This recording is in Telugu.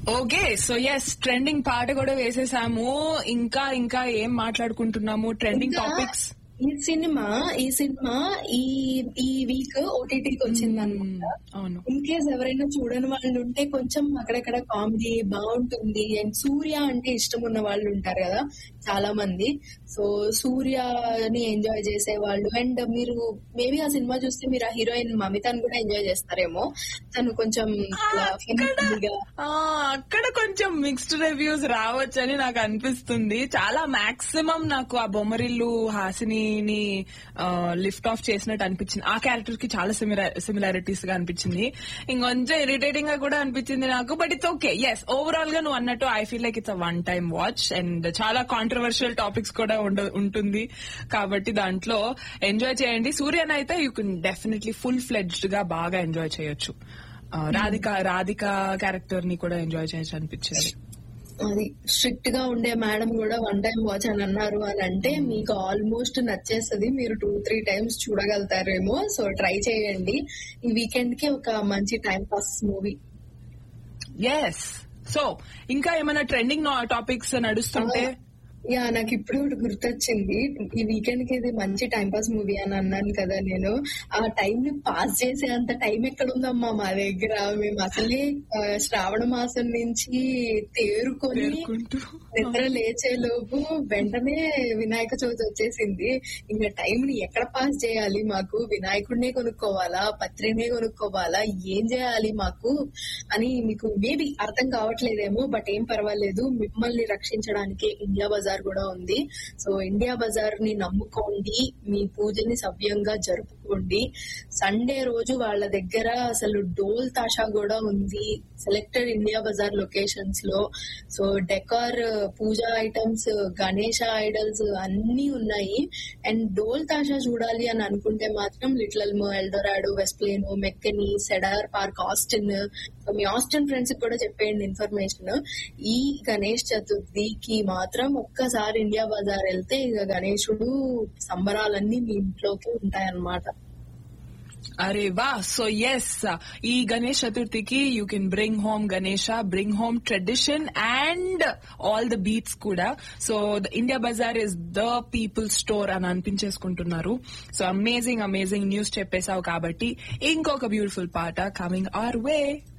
ఓకే సో ఎస్ ట్రెండింగ్ పాట కూడా వేసేసాము ఇంకా ఇంకా ఏం మాట్లాడుకుంటున్నాము ట్రెండింగ్ ఇంకా టాపిక్స్ ఈ సినిమా ఈ సినిమా ఈ ఈ వీక్ ఓటీటీకి వచ్చింది అనమాట అవును ఇన్ కేస్ ఎవరైనా చూడని వాళ్ళు ఉంటే కొంచెం అక్కడక్కడ కామెడీ బాగుంటుంది అండ్ సూర్య అంటే ఇష్టం ఉన్న వాళ్ళు ఉంటారు కదా చాలా మంది సో సూర్యని ఎంజాయ్ చేసే వాళ్ళు అండ్ మీరు మేబీ ఆ సినిమా చూస్తే మీరు ఆ హీరోయిన్ మమితాని కూడా ఎంజాయ్ చేస్తారేమో తను కొంచెం ఇలా funny గా ఆ, అక్కడ కొంచెం మిక్స్డ్ రివ్యూస్ రావచ్చని నాకు అనిపిస్తుంది చాలా మాక్సిమం నాకు ఆ బొమ్మరిల్లు హాసిని లిఫ్ట్ ఆఫ్ చేసినట్టు అనిపించింది ఆ క్యారెక్టర్ కి చాలా సిమిలారిటీస్ గా అనిపించింది ఇంకొంచెం ఇరిటేటింగ్ గా కూడా అనిపించింది నాకు but it's okay yes overall గా నువ్వు అన్నట్టు I feel like it's a one time watch and చాలా కాంట్రవర్షియల్ టాపిక్స్ కూడా ఉండ- ఉంటుంది కాబట్టి దాంట్లో ఎంజాయ్ చేయండి సూర్యన్ అయితే you can definitely full fledged గా బాగా ఎంజాయ్ చేయొచ్చు ఆ, రాధిక రాధిక క్యారెక్టర్ ని కూడా ఎంజాయ్ చేయొచ్చు అనిపించింది అది స్ట్రిక్ట్ గా ఉండే మేడం కూడా వన్ టైం వాచ్ అని అన్నారు అని అంటే మీకు ఆల్మోస్ట్ నచ్చేస్తుంది మీరు టూ త్రీ టైమ్స్ చూడగలుగుతారేమో సో ట్రై చేయండి ఈ వీకెండ్ కి ఒక మంచి time pass movie yes so ఇంకా ఏమైనా ట్రెండింగ్ టాపిక్స్ నడుస్తుంటే యా నాకు ఇప్పుడు ఒకటి గుర్తొచ్చింది ఈ వీకెండ్ కి ఇది మంచి టైం పాస్ మూవీ అని అన్నాను కదా నేను ఆ టైం ని పాస్ చేసే అంత టైం ఎక్కడ ఉందమ్మా మా దగ్గర మేము అసలే ఆ, శ్రావణ మాసం నుంచి తేరుకొని పేర్కొంటూ నిద్ర లేచే లోపు వెంటనే వినాయక చవితి వచ్చేసింది ఇంకా టైం ని ఎక్కడ పాస్ చేయాలి మాకు వినాయకుడినే కొనుక్కోవాలా పత్రినే కొనుక్కోవాలా ఏం చేయాలి మాకు అని మీకు మేబీ అర్థం కావట్లేదేమో బట్ ఏం పర్వాలేదు మిమ్మల్ని రక్షించడానికి ఇండియా బజార్ కూడా ఉంది సో ఇండియా బజార్ ని నమ్ముకోండి మీ పూజని సవ్యంగా జరుపుకోండి సండే రోజు వాళ్ళ దగ్గర అసలు డోల్ తాషా కూడా ఉంది సెలెక్టెడ్ ఇండియా బజార్ లొకేషన్స్ లో so decor puja items Ganesha idols అన్ని ఉన్నాయి అండ్ డోల్ తాషా చూడాలి అని అనుకుంటే మాత్రం Little Elm Eldorado West Plano McKinney Cedar Park Austin so మీ ఆస్టిన్ ఫ్రెండ్స్ కూడా చెప్పేయండి ఇన్ఫర్మేషన్ ఈ గణేష్ చతుర్థికి మాత్రం ఒక్కసారి ఇండియా బజార్ వెళ్తే ఇక గణేశుడు సంబరాలన్నీ మీ ఇంట్లోకి ఉంటాయన్నమాట అరే వా సో ఎస్ ఈ గణేష్ చతుర్థికి you can bring home Ganesha bring home tradition and all the beats కూడా so the India Bazaar is the people store అని అనిపించేసుకుంటున్నారు సో అమేజింగ్ అమేజింగ్ న్యూస్ చెప్పేశావు కాబట్టి ఇంకొక బ్యూటిఫుల్ పాట కమింగ్ ఆర్ వే